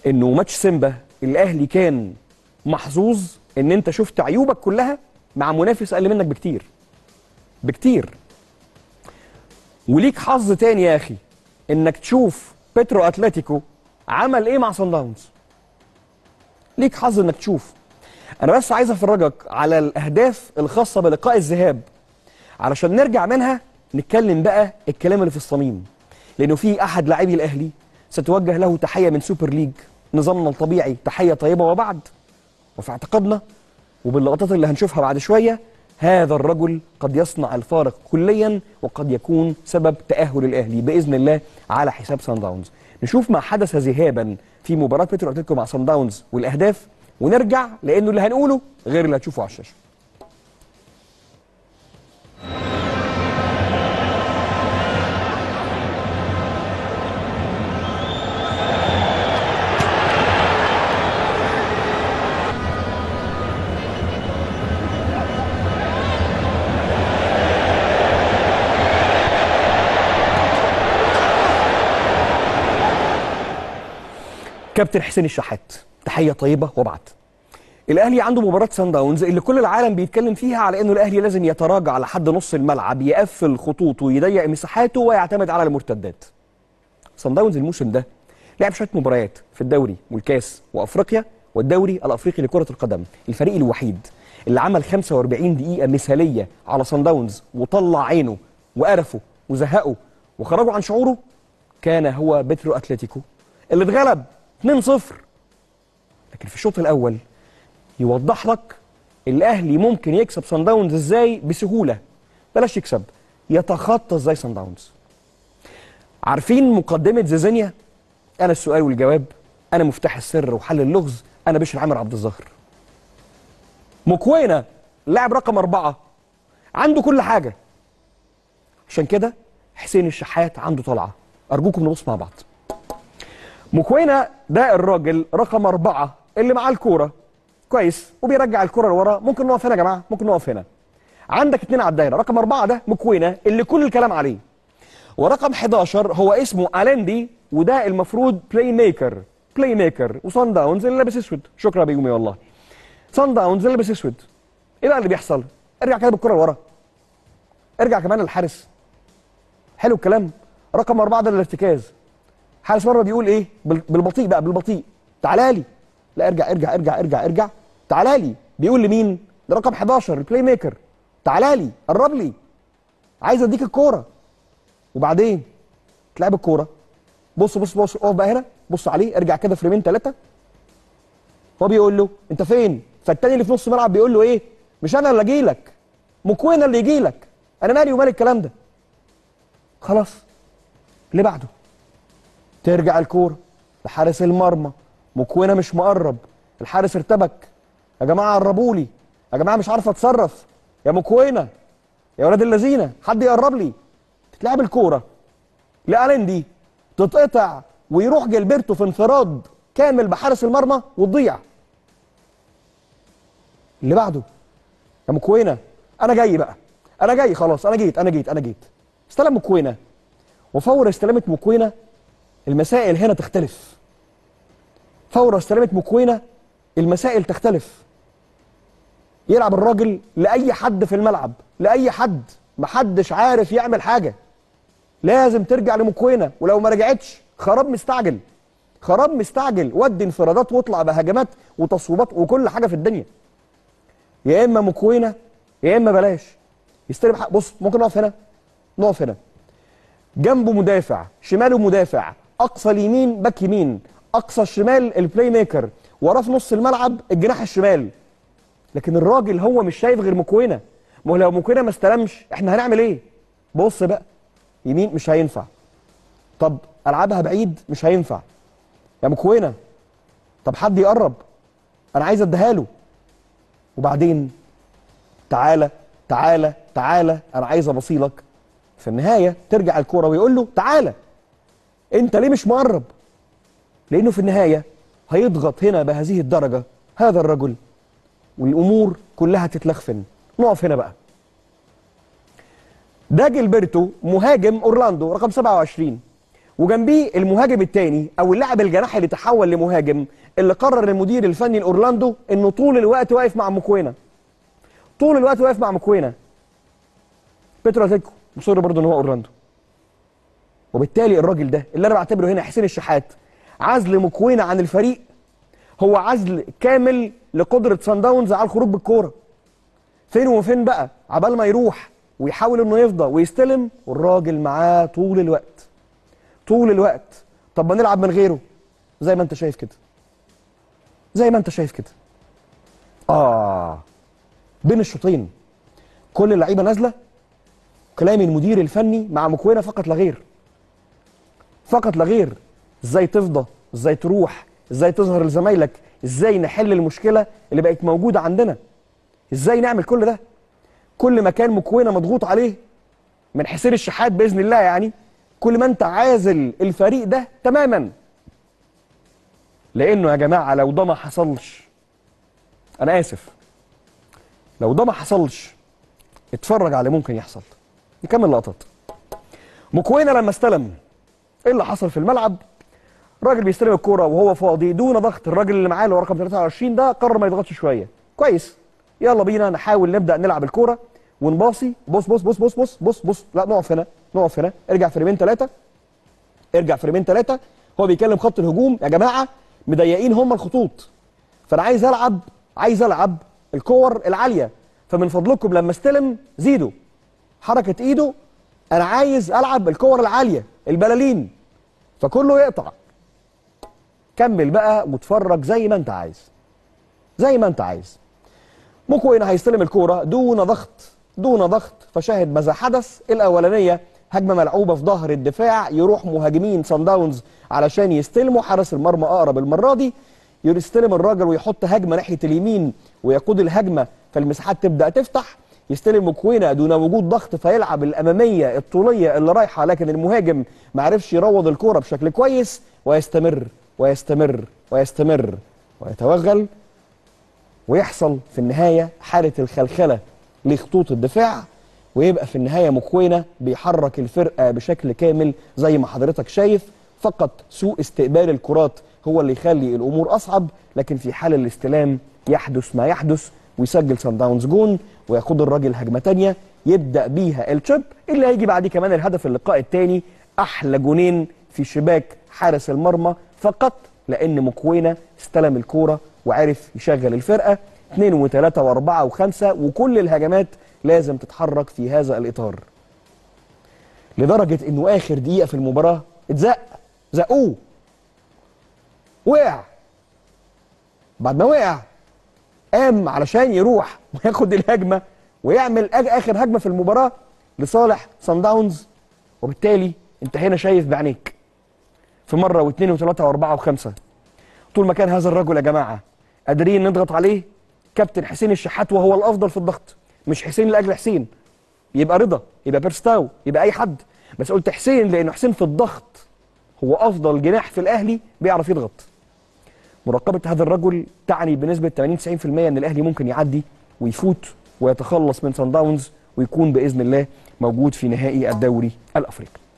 انه ماتش سيمبا الاهلي كان محظوظ ان انت شفت عيوبك كلها مع منافس اقل منك بكتير بكتير وليك حظ تاني يا اخي انك تشوف بيترو اتلتيكو عمل ايه مع صن داونز ليك حظ انك تشوف انا بس عايز افرجك على الاهداف الخاصه بلقاء الذهاب علشان نرجع منها نتكلم بقى الكلام اللي في الصميم لانه في احد لاعبي الاهلي ستوجه له تحيه من سوبر ليج نظامنا الطبيعي تحيه طيبه وبعد وفي اعتقادنا وباللقطات اللي هنشوفها بعد شويه هذا الرجل قد يصنع الفارق كليا وقد يكون سبب تاهل الاهلي باذن الله على حساب سان داونز نشوف ما حدث ذهابا في مباراه بيترو اتلتيكو مع سان داونز والاهداف ونرجع لانه اللي هنقوله غير اللي هتشوفه على الشاشه كابتن حسين الشحات تحيه طيبه وابعت الاهلي عنده مباراه سان داونز اللي كل العالم بيتكلم فيها على انه الاهلي لازم يتراجع لحد نص الملعب يقفل خطوطه ويضيق مساحاته ويعتمد على المرتدات سان داونز الموسم ده لعب شويه مباريات في الدوري والكاس وافريقيا والدوري الافريقي لكره القدم الفريق الوحيد اللي عمل 45 دقيقه مثاليه على سان داونز وطلع عينه وقرفه وزهقه وخرجوا عن شعوره كان هو بترو اتلتيكو اللي اتغلب 2-0 لكن في الشوط الاول يوضح لك الاهلي ممكن يكسب سان داونز ازاي بسهوله بلاش يكسب يتخطى ازاي سان داونز عارفين مقدمه زيزينيا انا السؤال والجواب انا مفتاح السر وحل اللغز انا بشر عامر عبد الظاهر مكوينه لاعب رقم أربعة عنده كل حاجة عشان كده حسين الشحات عنده طلعة أرجوكم نبص مع بعض مكوينة ده الراجل رقم أربعة اللي معاه الكورة كويس وبيرجع الكرة لورا ممكن نقف هنا يا جماعة ممكن نقف هنا عندك اتنين على الدايرة رقم أربعة ده مكوينة اللي كل الكلام عليه ورقم 11 هو اسمه ألندي وده المفروض بلاي ميكر بلاي ميكر وصن داونز اللي لابس اسود شكرا يا بيومي والله صن داونز اللي لابس اسود ايه بقى اللي بيحصل ارجع كده بالكرة لورا ارجع كمان للحارس حلو الكلام رقم أربعة ده الارتكاز حارس مرة بيقول ايه بال- بالبطيء بقى بالبطيء تعالى لي لا ارجع ارجع ارجع ارجع ارجع تعالى لي بيقول لمين ده رقم 11 البلاي ميكر تعالى لي قرب لي عايز اديك الكوره وبعدين تلعب الكوره بص بص بص اقف بقى هنا بص عليه ارجع كده فريمين ثلاثه هو بيقول له انت فين فالتاني اللي في نص الملعب بيقول له ايه مش انا اللي اجي لك مكوينه اللي يجي لك انا مالي ومال الكلام ده خلاص اللي بعده ترجع الكوره لحارس المرمى مكوينه مش مقرب الحارس ارتبك يا جماعه قربوا لي يا جماعه مش عارف اتصرف يا مكوينه يا ولاد اللذينه حد يقرب لي تتلعب الكوره لالندي تتقطع ويروح جilberto في انفراد كامل بحارس المرمى وتضيع اللي بعده يا مكوينه انا جاي بقى انا جاي خلاص انا جيت انا جيت انا جيت استلم مكوينه وفور استلمت مكوينه المسائل هنا تختلف فور استلمت مكوينه المسائل تختلف يلعب الراجل لاي حد في الملعب لاي حد محدش عارف يعمل حاجه لازم ترجع لمكوينه ولو ما رجعتش خراب مستعجل خراب مستعجل ودي انفرادات واطلع بهجمات وتصويبات وكل حاجه في الدنيا يا اما مكوينه يا اما بلاش يستلم حق بص ممكن نقف هنا نقف هنا جنبه مدافع شماله مدافع اقصى اليمين باك يمين اقصى الشمال البلاي ميكر وراه في نص الملعب الجناح الشمال لكن الراجل هو مش شايف غير مكوينه ما هو لو مكوينه ما استلمش احنا هنعمل ايه بص بقى يمين مش هينفع طب العبها بعيد مش هينفع يا مكوينه طب حد يقرب انا عايز اديها له وبعدين تعالى تعالى تعالى انا عايز ابصيلك في النهايه ترجع الكوره ويقول له تعالى انت ليه مش مقرب لانه في النهايه هيضغط هنا بهذه الدرجه هذا الرجل والامور كلها تتلخفن نقف هنا بقى ده جilberto مهاجم اورلاندو رقم 27 وجنبيه المهاجم الثاني او اللاعب الجناحي اللي تحول لمهاجم اللي قرر المدير الفني لاورلاندو انه طول الوقت واقف مع مكوينه طول الوقت واقف مع مكوينه بيترو اتلتيكو مصر برضه ان هو اورلاندو وبالتالي الراجل ده اللي انا بعتبره هنا حسين الشحات عزل مكوينه عن الفريق هو عزل كامل لقدره سان داونز على الخروج بالكوره فين وفين بقى عبال ما يروح ويحاول انه يفضى ويستلم والراجل معاه طول الوقت طول الوقت طب ما نلعب من غيره زي ما انت شايف كده زي ما انت شايف كده اه بين الشوطين كل اللعيبه نازله كلام المدير الفني مع مكوينه فقط لا غير فقط لا غير ازاي تفضى ازاي تروح ازاي تظهر لزمايلك ازاي نحل المشكله اللي بقت موجوده عندنا ازاي نعمل كل ده كل ما كان مكوينه مضغوط عليه من حسين الشحات باذن الله يعني كل ما انت عازل الفريق ده تماما لانه يا جماعه لو ده ما حصلش انا اسف لو ده ما حصلش اتفرج على اللي ممكن يحصل نكمل لقطات مكوينه لما استلم ايه اللي حصل في الملعب الراجل بيستلم الكوره وهو فاضي دون ضغط الراجل اللي معاه اللي هو رقم 23 ده قرر ما يضغطش شويه كويس يلا بينا نحاول نبدا نلعب الكوره ونباصي بص بص بص بص بص بص بص لا نقف هنا نقف هنا ارجع فريمين ثلاثه ارجع فريمين ثلاثه هو بيكلم خط الهجوم يا جماعه مضيقين هم الخطوط فانا عايز العب عايز العب الكور العاليه فمن فضلكم لما استلم زيدوا حركه ايده انا عايز العب الكور العاليه البلالين فكله يقطع كمل بقى واتفرج زي ما انت عايز زي ما انت عايز مكوين هيستلم الكوره دون ضغط دون ضغط فشاهد ماذا حدث الاولانيه هجمه ملعوبه في ظهر الدفاع يروح مهاجمين سان داونز علشان يستلموا حارس المرمى اقرب المره دي يستلم الراجل ويحط هجمه ناحيه اليمين ويقود الهجمه فالمساحات تبدا تفتح يستلم مكوينه دون وجود ضغط فيلعب الاماميه الطوليه اللي رايحه لكن المهاجم ما عرفش يروض الكوره بشكل كويس ويستمر ويستمر ويستمر ويتوغل ويحصل في النهايه حاله الخلخله لخطوط الدفاع ويبقى في النهايه مكوينه بيحرك الفرقه بشكل كامل زي ما حضرتك شايف فقط سوء استقبال الكرات هو اللي يخلي الامور اصعب لكن في حال الاستلام يحدث ما يحدث ويسجل سان داونز جون وياخد الراجل هجمه ثانيه يبدا بيها التشيب اللي هيجي بعديه كمان الهدف اللقاء الثاني احلى جونين في شباك حارس المرمى فقط لان مكوينه استلم الكوره وعرف يشغل الفرقه اثنين وثلاثه واربعه وخمسه وكل الهجمات لازم تتحرك في هذا الاطار. لدرجه انه اخر دقيقه في المباراه اتزق زقوه وقع بعد ما وقع قام علشان يروح وياخد الهجمه ويعمل اخر هجمه في المباراه لصالح سان داونز وبالتالي انت هنا شايف بعينيك في مره واثنين وثلاثه واربعه وخمسه طول ما كان هذا الرجل يا جماعه قادرين نضغط عليه كابتن حسين الشحات وهو الافضل في الضغط مش حسين لاجل حسين يبقى رضا يبقى بيرستاو يبقى اي حد بس قلت حسين لانه حسين في الضغط هو افضل جناح في الاهلي بيعرف يضغط مراقبه هذا الرجل تعني بنسبه 80 90% ان الاهلي ممكن يعدي ويفوت ويتخلص من سان داونز ويكون باذن الله موجود في نهائي الدوري الافريقي